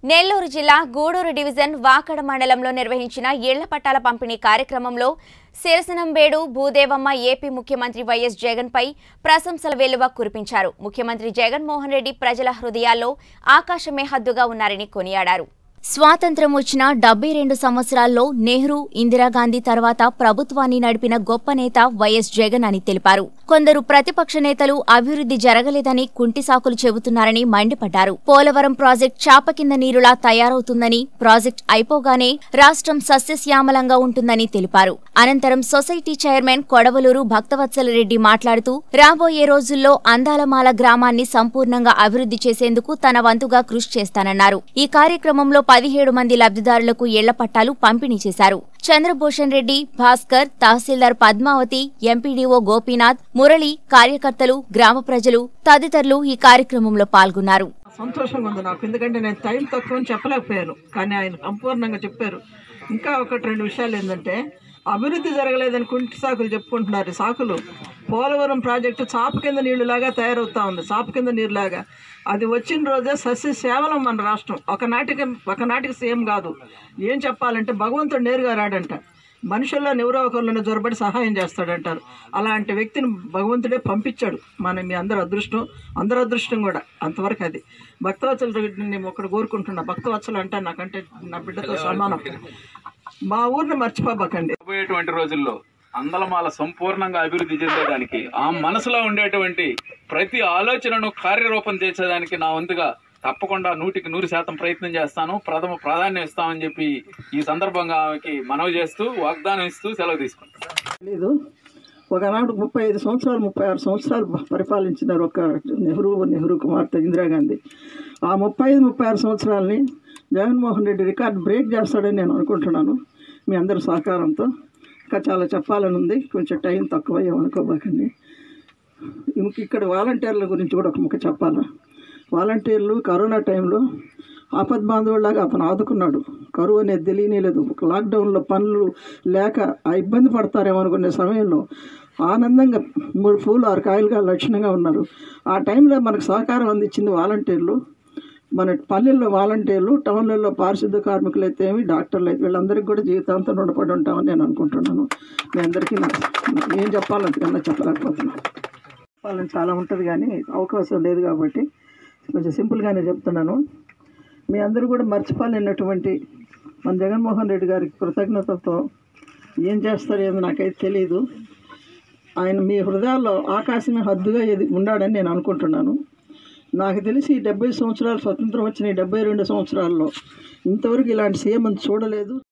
నెల్లూరు జిల్లా గూడూరు డివిజన్ వాకడ మండలంలో నిర్వహించిన ఇళ్ల పట్టాల పంపిణీ కార్యక్రమంలో శిరసనంబేడు భూదేవమ్మ ఏపీ ముఖ్యమంత్రి వైఎస్ జగన్పై ప్రశంసల వెల్లువ కురిపించారు ముఖ్యమంత్రి జగన్మోహన్ రెడ్డి ప్రజల హృదయాల్లో ఆకాశమే హద్దుగా ఉన్నారని కొనియాడారు స్వాతంత్ర్యం వచ్చిన డెబ్బై రెండు సంవత్సరాల్లో నెహ్రూ ఇందిరాగాంధీ తర్వాత ప్రభుత్వాన్ని నడిపిన గొప్ప నేత వైఎస్ జగన్ అని తెలిపారు కొందరు ప్రతిపక్ష నేతలు అభివృద్ధి జరగలేదని కుంటి సాకులు చెబుతున్నారని మండిపడ్డారు పోలవరం ప్రాజెక్ట్ చాప కింద నీరులా తయారవుతుందని ప్రాజెక్ట్ అయిపోగానే రాష్ట్రం సస్యశ్యామలంగా ఉంటుందని తెలిపారు అనంతరం సొసైటీ చైర్మన్ కొడవలూరు భక్తవత్సలరెడ్డి మాట్లాడుతూ రాబోయే రోజుల్లో అందాలమాల గ్రామాన్ని సంపూర్ణంగా అభివృద్ధి చేసేందుకు తన వంతుగా కృషి చేస్తానన్నారు ఈ కార్యక్రమంలో పదిహేడు మంది లబ్ధిదారులకు ఇళ్ల పట్టాలు పంపిణీ చేశారు చంద్రభూషణ్ రెడ్డి భాస్కర్ తహసీల్దార్ పద్మావతి ఎంపీడీఓ గోపీనాథ్ మురళి కార్యకర్తలు గ్రామ ప్రజలు తదితరులు ఈ కార్యక్రమంలో పాల్గొన్నారు సంతోషంగా ఉంది నాకు ఎందుకంటే నేను టైం తక్కువ అని చెప్పలేకపోయాను కానీ ఆయన సంపూర్ణంగా చెప్పారు ఇంకా ఒకటి రెండు విషయాలు ఏంటంటే అభివృద్ధి జరగలేదని కుంటి సాకులు చెప్పుకుంటున్నారు ఈ సాకులు పోలవరం ప్రాజెక్టు చాప కింద నీళ్ళులాగా తయారవుతా ఉంది చాప కింద నీరులాగా అది వచ్చిన రోజే సస్య సేవలం మన రాష్ట్రం ఒకనాటికి ఒకనాటికి సీఎం కాదు ఏం చెప్పాలంటే భగవంతుడు నేరుగా రాడంట మనుషుల్లో ఎవరో ఒకరిని జొరబడి సహాయం చేస్తాడంటారు అలాంటి వ్యక్తిని భగవంతుడే పంపించాడు మన మీ అందరి అదృష్టం అందరి అదృష్టం కూడా అంతవరకు అది భక్తవత్సల రెడ్డిని నేను ఒకటి కోరుకుంటున్నా భక్తవత్సలు అంటే నాకంటే నా బిడ్డతో సమానం మా ఊరిని మర్చిపోబాకండి రాబోయేటువంటి రోజుల్లో అందలమాల సంపూర్ణంగా అభివృద్ధి చెందేదానికి ఆ మనసులో ఉండేటువంటి ప్రతి ఆలోచనను కార్యరూపం చేసేదానికి నా వంతుగా తప్పకుండా నూటికి నూరు శాతం ప్రయత్నం చేస్తాను ప్రథమ ప్రాధాన్యం ఇస్తామని చెప్పి ఈ సందర్భంగా ఆమెకి మనవి చేస్తూ వాగ్దానం ఇస్తూ సెలవు తీసుకుంటాను లేదు ఒకనాడు ముప్పై ఐదు సంవత్సరాలు ముప్పై ఆరు సంవత్సరాలు పరిపాలించినారు ఒక నెహ్రూ నెహ్రూ కుమార్తె ఇందిరాగాంధీ ఆ ముప్పై ఐదు ముప్పై ఆరు సంవత్సరాలని జగన్మోహన్ రెడ్డి రికార్డ్ బ్రేక్ చేస్తాడని నేను అనుకుంటున్నాను మీ అందరి సహకారంతో ఇంకా చాలా చెప్పాలని ఉంది కొంచెం టైం తక్కువ ఏమనుకోబాకండి ఇంక ఇక్కడ వాలంటీర్ల గురించి కూడా ఒక ముక్క చెప్పాలా వాలంటీర్లు కరోనా టైంలో ఆపద్ బాంధవులాగా అతను ఆదుకున్నాడు కరువు అనేది తెలియలేదు ఒక లాక్డౌన్లో పనులు లేక ఆ ఇబ్బంది పడతారేమో అనుకునే సమయంలో ఆనందంగా మూడు పూలు ఆరు కాయలుగా లక్షణంగా ఉన్నారు ఆ టైంలో మనకు సహకారం అందించింది వాలంటీర్లు మన పల్లెల్లో వాలంటీర్లు టౌన్లలో పారిశుద్ధ కార్మికులు అయితే ఏమి డాక్టర్లు అయితే వీళ్ళందరికీ కూడా జీవితాంతం రుణపడి ఉంటామని నేను అనుకుంటున్నాను మీ అందరికీ నా ఏం చెప్పాలంతకన్నా చెప్పలేకపోతున్నాను చెప్పాలని చాలా ఉంటుంది కానీ అవకాశం లేదు కాబట్టి కొంచెం సింపుల్గానే చెప్తున్నాను మీ అందరూ కూడా మర్చిపోలేనటువంటి మన జగన్మోహన్ రెడ్డి గారికి కృతజ్ఞతతో ఏం చేస్తారో ఏమో నాకైతే తెలియదు ఆయన మీ హృదయాల్లో ఆకాశమే హద్దుగా ఎది ఉండాడని నేను అనుకుంటున్నాను నాకు తెలిసి డెబ్బై సంవత్సరాలు స్వతంత్రం వచ్చిన ఈ డెబ్బై రెండు సంవత్సరాల్లో ఇంతవరకు ఇలాంటి సీఎం చూడలేదు